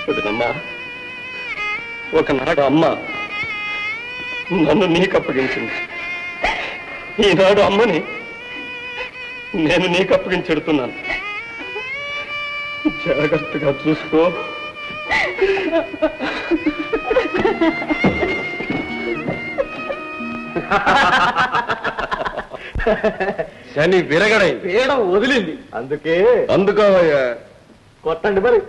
వదినమ్మా ఒకనాడు అమ్మ నన్ను నీకు అప్పగించింది ఈనాడు అమ్మని నేను నీకు అప్పగించెడుతున్నాను జాగ్రత్తగా చూసుకో శని విరగడై పీడ వదిలింది అందుకే అందుకోవయ్యా కొట్టండి మరి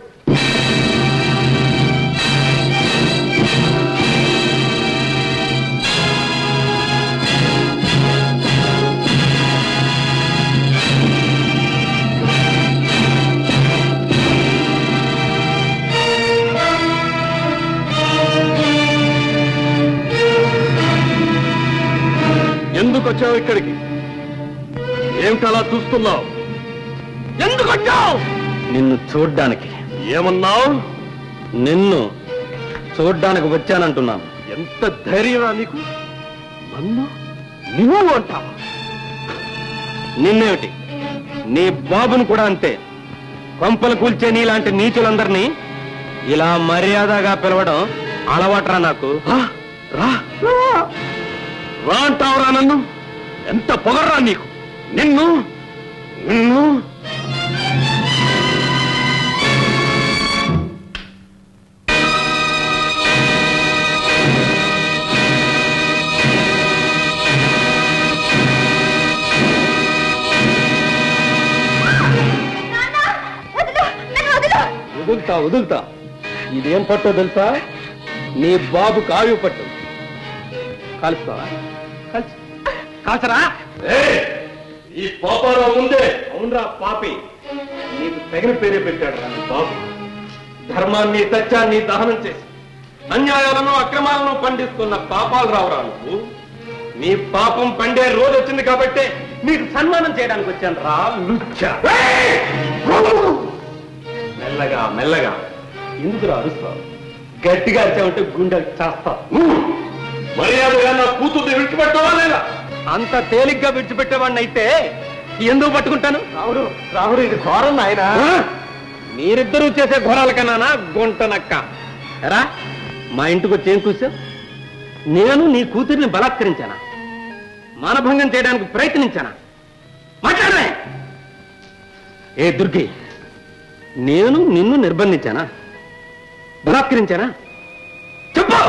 ఎందుకు వచ్చావు ఇక్కడికి ఏమిటలా చూస్తున్నావు ఎందుకు వచ్చావు నిన్ను చూడ్డానికి ఏమన్నావు నిన్ను చూడ్డానికి వచ్చానంటున్నాను ఎంత ధైర్యమా నీకు నన్ను నువ్వు అంటావా నిన్నేమిటి నీ బాబును కూడా అంతే కొంపలు కూల్చే నీలాంటి నీచులందరినీ ఇలా మర్యాదగా పిలవడం అలవాట్రా నాకు రా రా అంటావురా నన్ను ఎంత పొగర్రా నీకు నిన్ను నిన్ను వదులుతా వదులుతా ఇదేం పట్టో తెలుసా నీ బాబు కావ్య పట్టు కలుస్తావా కలిసి కాసరా ఈ పాపారావు ముందే అవునరా పాపి నీకు తగిన పేరే పెట్టాడు రా నీ బాబు ధర్మాన్ని సత్యాన్ని దహనం చేసి అన్యాయాలను అక్రమాలను పండిస్తున్న పాపాలు రావురా నువ్వు నీ పాపం పండే రోజు వచ్చింది కాబట్టి నీకు సన్మానం చేయడానికి వచ్చాను రా లుచ్చ మెల్లగా మెల్లగా ఎందుకు అరుస్తావు గట్టిగా అరిచావంటే గుండె చేస్తావు మర్యాదగా నా కూతుర్ని విడిచిపెట్టావా లేదా అంత తేలిగ్గా విడిచిపెట్టేవాడిని అయితే ఎందుకు పట్టుకుంటాను రాముడు రాముడు ఇది ఘోరం నాయన ఆ? మీరిద్దరూ చేసే ఘోరాల కన్నానా గుంట నక్క రా మా ఇంటికి వచ్చి ఏం కూర్చో నేను నీ కూతురిని బలాత్కరించానా మానభంగం చేయడానికి ప్రయత్నించానా మాట్లాడలే ఏ దుర్గి నేను నిన్ను నిర్బంధించానా బలాత్కరించానా చెప్పు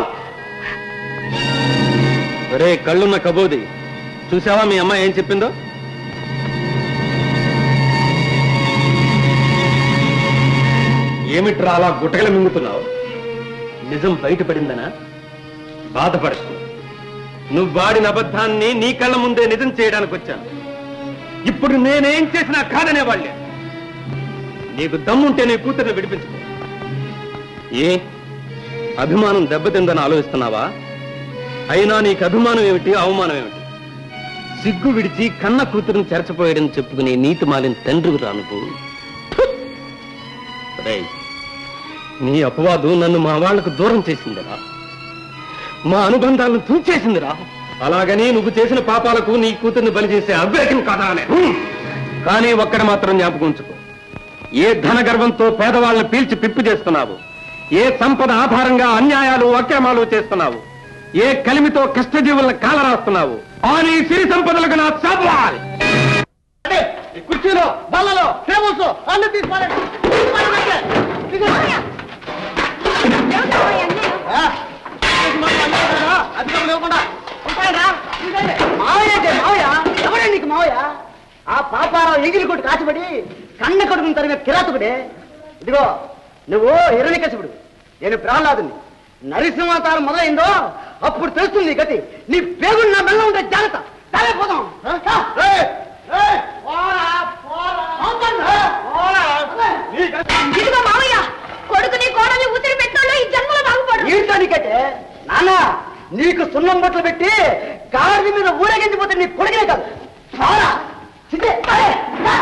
రే కళ్ళున్న కబోది చూసావా మీ అమ్మ ఏం చెప్పిందో ఏమిట్రా అలా గుట్టగల మింగుతున్నావు నిజం బయటపడిందనా బాధపడకు నువ్వు వాడిన అబద్ధాన్ని నీ కళ్ళ ముందే నిజం చేయడానికి వచ్చాను ఇప్పుడు నేనేం చేసినా కాదనే వాళ్ళే నీకు దమ్ముంటే నీ కూతుర్ని విడిపించుకో ఏ అభిమానం దెబ్బతిందని ఆలోచిస్తున్నావా అయినా నీకు అభిమానం ఏమిటి అవమానం ఏమిటి సిగ్గు విడిచి కన్న కూతురుని చెరచపోయాడని చెప్పుకునే నీతి మాలిన తండ్రికి రానుకు రేయ్, నీ అపవాదు నన్ను మా వాళ్లకు దూరం చేసిందిరా మా అనుబంధాలను తుంచేసిందిరా అలాగని నువ్వు చేసిన పాపాలకు నీ కూతుర్ని బలి చేసే అవివేకం కాదా అనే కానీ ఒక్కడ మాత్రం జ్ఞాపకం ఉంచుకో ఏ ధన గర్వంతో పేదవాళ్ళని పీల్చి పిప్పి చేస్తున్నావు ఏ సంపద ఆధారంగా అన్యాయాలు అక్రమాలు చేస్తున్నావు ఏ కలిమితో కష్టజీవులను కాలరాస్తున్నావు ఆ నీ సిరి సంపదలకు నా సవాల్ కుర్చీలో బల్లలో టేబుల్స్ అన్ని తీసుకోవాలండి అధికారం లేకుండా ఉంటాయరా మావయ్య అంటే మావయ్య ఎవడే నీకు మావయ్య ఆ పాపారావు ఎగిరి కొట్టి కాచిపడి కన్న కొడుకుని తరిగిన కిరాతకుడే ఇదిగో నువ్వు హిరణ్యకశిపుడు నేను ప్రహ్లాదుని నరసింహావతారం మొదలైందో అప్పుడు తెలుస్తుంది నీ గతి నీ పేగుడు నా మెల్ల ఉంటే జాగ్రత్త సరే పోదాం ఏయ్, ఏయ్, పోరా, పోరా. అవుతాను, పోరా. ఇదిగో మావయ్య కొడుకుని కోడలు ఉసిరి పెట్టోళ్ళు ఈ జన్మలో బాగుపడు ఏంటో నీకంటే నాన్న నీకు సున్నం బట్టలు పెట్టి గాడి మీద ఊరేగించిపోతే నీ కొడుకునే కాదు పోరా. చిట్టే, అరే, రా.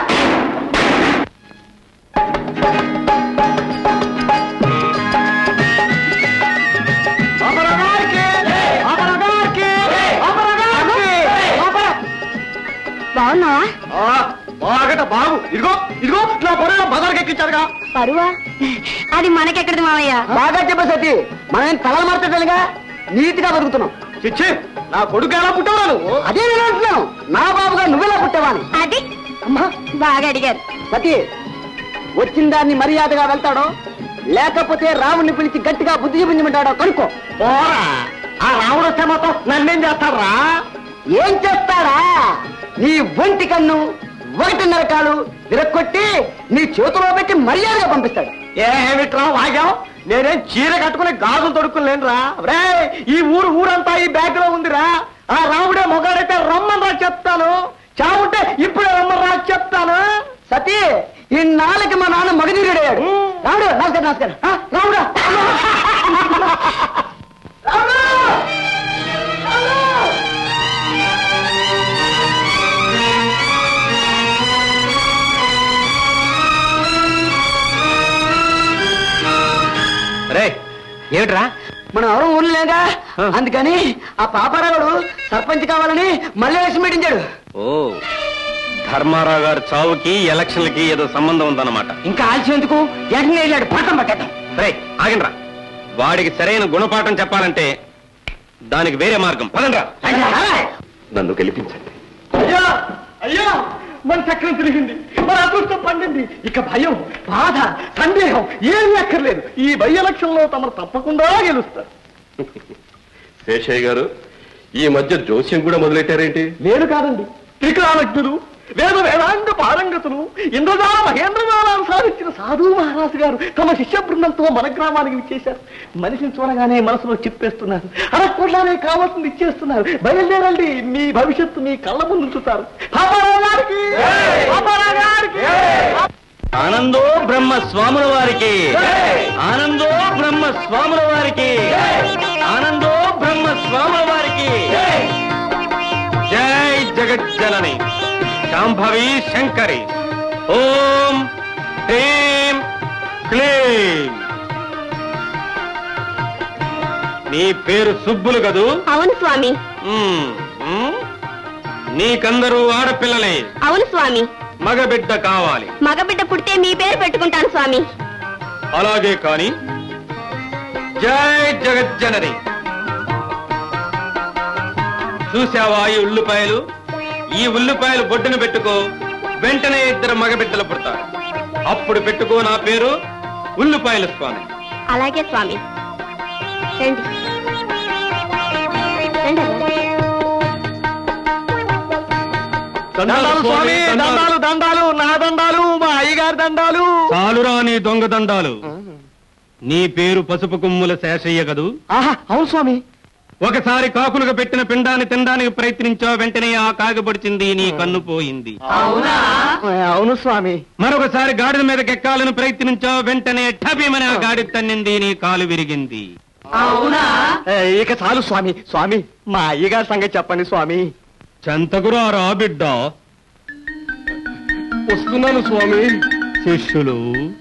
అమరగారికి, అమరగారికి, అమరగారికి, అమర- బాగున్నావా ఆ, బాగట బాగు ఇదిగో ఇదిగో నా పొరలో బజార్కి ఎక్కించారుగా పరువా అది మనకెక్కడది మావయ్య బాగా చెప్పా సతీ మనం తలలు మారుతుండగా నీతిగా బతుకుతున్నాం చిచ్చి నా కొడుకు ఎలా పుట్టావా నువ్వు అదే నేను అంటున్నాను నా బాబుగా నువ్వెలా పుట్టావాని అది అమ్మా బాగా అడిగారు సతీ వచ్చిన దాన్ని మర్యాదగా వెళ్తాడో లేకపోతే రాముడిని పిలిచి గట్టిగా బుద్ధి చూపించమంటాడో కనుక్కో పోరా ఆ రాముడు వస్తే మాత్రం నన్నేం చేస్తారా ఏం చేస్తాడా నీ ఒంటి కన్ను ఒకటిన్నర కాలు విరక్కొట్టి నీ చేతిలో పెట్టి మర్యాదగా పంపిస్తాడు ఏమిట్రా వాగాం నేనేం చీర కట్టుకుని గాజులు తొడుక్కులేనురా రే ఈ ఊరు ఊరంతా ఈ బ్యాగ్ లో ఉందిరా ఆ రాముడే మొగాడైతే రమ్మని చెప్తాను చావుంటే ఇప్పుడే రమ్మని చెప్తాను సతీ ఈ నాలుగు మా నాన్న మగధీరుడయ్యాడు రాముడు నమస్కారం నమస్కారం ఆ, రాముడు రాముడు! రాముడు! రే ఏమిట్రా మనం ఎవరు ఊళ్ళు లేదా ఆ. అందుకని ఆ పాపారావుడు సర్పంచ్ కావాలని మళ్ళీ వేసి మీటించాడు ఓ ధర్మారావు గారి చావుకి ఎలక్షన్లకి ఏదో సంబంధం ఉందన్నమాట ఇంకా ఆలస్యం ఎందుకు ఏకంగా వెళ్ళాడు పట్టం పట్టేద్దాం రే ఆగండ్రా వాడికి సరైన గుణపాఠం చెప్పాలంటే దానికి వేరే మార్గం పదండ్రా నన్ను గెలిపించండి అయ్యా అయ్యా మన చక్రం తిరిగింది మన అదృష్టం పండింది ఇక భయం బాధ సందేహం ఏమీ అక్కర్లేదు ఈ బై ఎలక్షన్ లో తమరు తప్పకుండా గెలుస్తారు శేషయ్య గారు ఈ మధ్య జోస్యం కూడా మొదలెట్టారేంటి నేను కాదండి త్రికాలజ్ఞులు వేద వేదాంగ పారంగతులు ఇంద్రజాల మహేంద్రజాలను సాధించిన సాధు మహారాజు గారు తమ శిష్య బృందంతో మన గ్రామానికి ఇచ్చేశారు మనిషిని చూడగానే మనసులో చెప్పేస్తున్నారు అడగకుండానే కావాల్సింది ఇచ్చేస్తున్నారు బయలుదేరండి మీ భవిష్యత్తు మీ కళ్ళ ముందు ఉంచుతారు పాపారావు గారికి పాపారావు గారికి ఆనందో బ్రహ్మ స్వాముల వారికి ఆనందో బ్రహ్మ స్వాముల వారికి ఆనందో బ్రహ్మ స్వాముల వారికి జై జగజ్జనని శాంభవి శంకరి ఓం హ్రీం క్లీం నీ పేరు సుబ్బులు కదూ అవును స్వామి మ్మ్, మ్మ్. నీకందరూ ఆడపిల్లలే అవును స్వామి మగబిడ్డ కావాలి మగబిడ్డ పుడితే మీ పేరు పెట్టుకుంటాను స్వామి అలాగే కాని జై జగజ్జనని చూసావా ఈ ఉల్లిపాయలు ఈ ఉల్లిపాయలు బొడ్డున పెట్టుకో వెంటనే ఇద్దరు మగబిడ్డలు పుడతారు అప్పుడు పెట్టుకో నా పేరు ఉల్లిపాయల స్వామి అలాగే స్వామి రండి రండి అయ్యా. దండాలు స్వామి దండాలు దండాలు నా దండాలు మా అయ్యగారి దండాలు చాలురా నీ దొంగ దండాలు నీ పేరు పసుపు కొమ్ముల శేషయ్య కదూ ఆహా అవును స్వామి ఒకసారి కాకులుగా పెట్టిన పిండాన్ని తినడానికి ప్రయత్నించావు వెంటనే ఆ కాగబడిచింది నీ కన్ను పోయింది అవును స్వామి మరొకసారి గాడిద మీదకి ఎక్కాలని ప్రయత్నించావు వెంటనే ఠబీమని ఆ గాడి తన్నింది నీ కాలు విరిగింది ఏ, ఇక చాలు స్వామి స్వామి మా అయ్యగారి సంగతి చెప్పండి స్వామి చెంతకురారా బిడ్డ వస్తున్నాను స్వామి శిష్యులు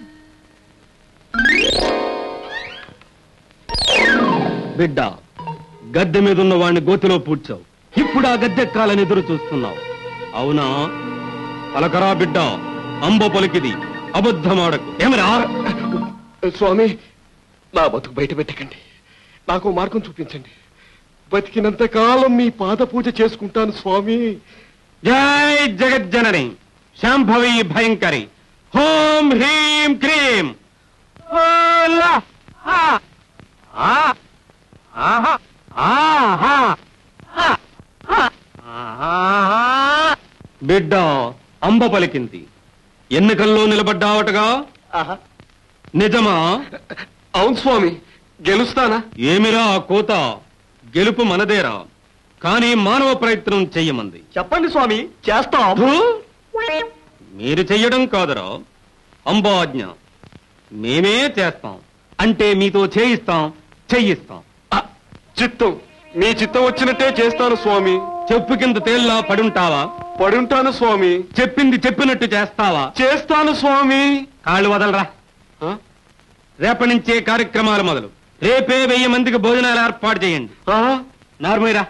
బిడ్డ గద్దె మీద ఉన్న వాడిని గోతిలో పూడ్చావు ఇప్పుడు ఆ గద్దె ఎక్కాలని ఎదురు చూస్తున్నావు అవునా పలకరా బిడ్డ అంబ పలికిది అబద్ధమాడకు ఏమరా స్వామి నా బతుకు బయట పెట్టకండి నాకు మార్గం చూపించండి బతికినంత కాలం మీ పాద పూజ చేసుకుంటాను స్వామి జై జగజ్జనని శాంభవి భయంకరి హోం హ్రీం క్రీం హోలా! హా! ఆ! ఆహా! ఆహా! హా! హా! ఆహా! బిడ్డ అంబ పలికింది ఎన్నికల్లో నిలబడ్డావటగా ఆహా. నిజమా అవును స్వామి గెలుస్తానా ఏమిరా ఆ కోత గెలుపు మనదేరా కానీ మానవ ప్రయత్నం చెయ్యమంది చెప్పండి స్వామి చేస్తాం ధూ! మీరు చెయ్యడం కాదురా అంబాజ్ఞ మేమే చేస్తాం అంటే మీతో చేయిస్తాం చెయ్యిస్తాం ఆ, చిత్తం మీ చిత్తం వచ్చినట్టే చేస్తాను స్వామి చెప్పు కింద తేల్లా పడుంటావా పడుంటాను స్వామి చెప్పింది చెప్పినట్టు చేస్తావా చేస్తాను స్వామి కాళ్ళు వదలరా ఆ? రేపటి నుంచే కార్యక్రమాలు మొదలు రేపే వెయ్యి మందికి భోజనాలు ఏర్పాటు చేయండి ఆ? నార్మీరా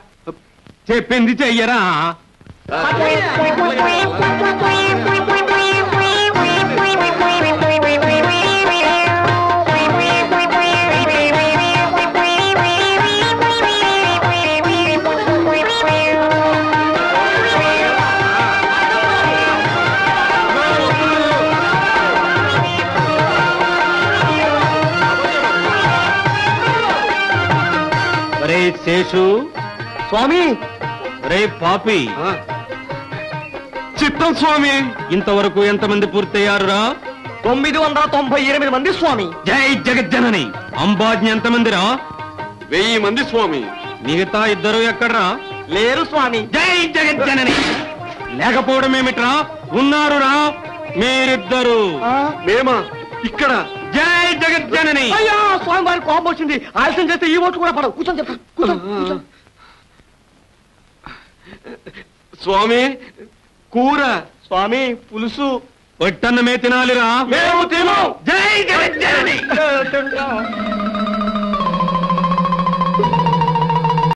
చెప్పింది చెయ్యరా శేషు స్వామి రే పాపి ఆ. చిత్తం స్వామి ఇంతవరకు ఎంతమంది పూర్తయ్యారురా తొమ్మిది వందల తొంభై ఎనిమిది మంది స్వామి జై జగజ్జనని అంబాజ్ఞ ఎంతమందిరా వెయ్యి మంది స్వామి మిగతా ఇద్దరు ఎక్కడ్రా లేరు స్వామి జై జగజ్జనని లేకపోవడం ఏమిట్రా ఉన్నారురా మీరిద్దరు మేమా ఇక్కడ జై జగజ్జనని అయ్యా స్వామి వారి కోపం వచ్చింది ఆలస్యం చేస్తే ఈ ఓట్లు కూడా పడవు కూర్చొని చెప్తా కూర్చో, కూర్చో. స్వామి కూర స్వామి పులుసు ఒట్టన్నమే తినాలిరా మేము తినం జై జగజ్జనని